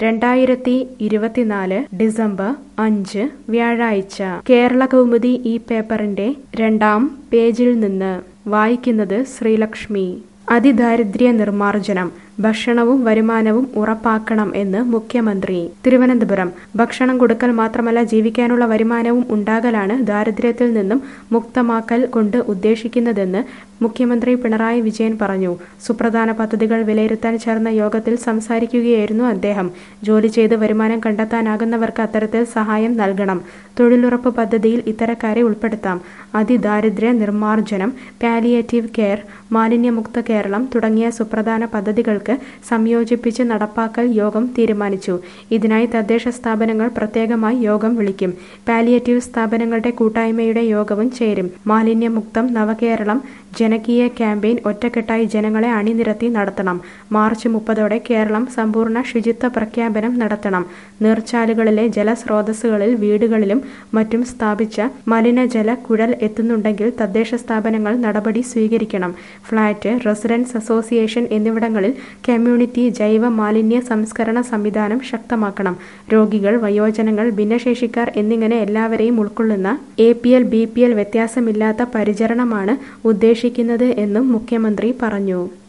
രണ്ടായിരത്തി ഇരുപത്തിനാല് ഡിസംബർ അഞ്ച് വ്യാഴാഴ്ച കേരള കൗമുദി ഈ പേപ്പറിന്റെ രണ്ടാം പേജിൽ നിന്ന് വായിക്കുന്നത് ശ്രീലക്ഷ്മി അതിദാരിദ്ര്യ നിർമ്മാർജ്ജനം ഭക്ഷണവും വരുമാനവും ഉറപ്പാക്കണം എന്ന് മുഖ്യമന്ത്രി തിരുവനന്തപുരം ഭക്ഷണം കൊടുക്കൽ മാത്രമല്ല ജീവിക്കാനുള്ള വരുമാനവും ഉണ്ടാകലാണ് ദാരിദ്ര്യത്തിൽ നിന്നും മുക്തമാക്കൽ കൊണ്ട് ഉദ്ദേശിക്കുന്നതെന്ന് മുഖ്യമന്ത്രി പിണറായി വിജയൻ പറഞ്ഞു സുപ്രധാന പദ്ധതികൾ വിലയിരുത്താൻ ചേർന്ന യോഗത്തിൽ സംസാരിക്കുകയായിരുന്നു അദ്ദേഹം ജോലി ചെയ്ത് വരുമാനം കണ്ടെത്താനാകുന്നവർക്ക് അത്തരത്തിൽ സഹായം നൽകണം തൊഴിലുറപ്പ് പദ്ധതിയിൽ ഇത്തരക്കാരെ ഉൾപ്പെടുത്താം അതിദാരിദ്ര്യ നിർമ്മാർജ്ജനം പാലിയേറ്റീവ് കെയർ മാലിന്യമുക്ത കേരളം തുടങ്ങിയ സുപ്രധാന പദ്ധതികൾക്ക് സംയോജിപ്പിച്ച് നടപ്പാക്കൽ യോഗം തീരുമാനിച്ചു ഇതിനായി തദ്ദേശ സ്ഥാപനങ്ങൾ പ്രത്യേകമായി യോഗം വിളിക്കും പാലിയേറ്റീവ് സ്ഥാപനങ്ങളുടെ കൂട്ടായ്മയുടെ യോഗവും ചേരും മാലിന്യമുക്തം നവകേരളം ജനകീയ ക്യാമ്പയിൻ ഒറ്റക്കെട്ടായി ജനങ്ങളെ അണിനിരത്തി നടത്തണം മാർച്ച് മുപ്പതോടെ കേരളം സമ്പൂർണ്ണ ശുചിത്വ പ്രഖ്യാപനം നടത്തണം നീർച്ചാലുകളിലെ ജലസ്രോതസ്സുകളിൽ വീടുകളിലും മറ്റും സ്ഥാപിച്ച മലിനജല കുഴൽ എത്തുന്നുണ്ടെങ്കിൽ തദ്ദേശ സ്ഥാപനങ്ങൾ നടപടി സ്വീകരിക്കണം ഫ്ളാറ്റ് റെസിഡൻസ് അസോസിയേഷൻ എന്നിവിടങ്ങളിൽ കമ്മ്യൂണിറ്റി ജൈവ മാലിന്യ സംസ്കരണ സംവിധാനം ശക്തമാക്കണം രോഗികൾ വയോജനങ്ങൾ ഭിന്നശേഷിക്കാർ എന്നിങ്ങനെ എല്ലാവരെയും ഉൾക്കൊള്ളുന്ന A P L B P L വ്യത്യാസമില്ലാത്ത പരിചരണമാണ് ഉദ്ദേശിക്കുന്നത് എന്നും മുഖ്യമന്ത്രി പറഞ്ഞു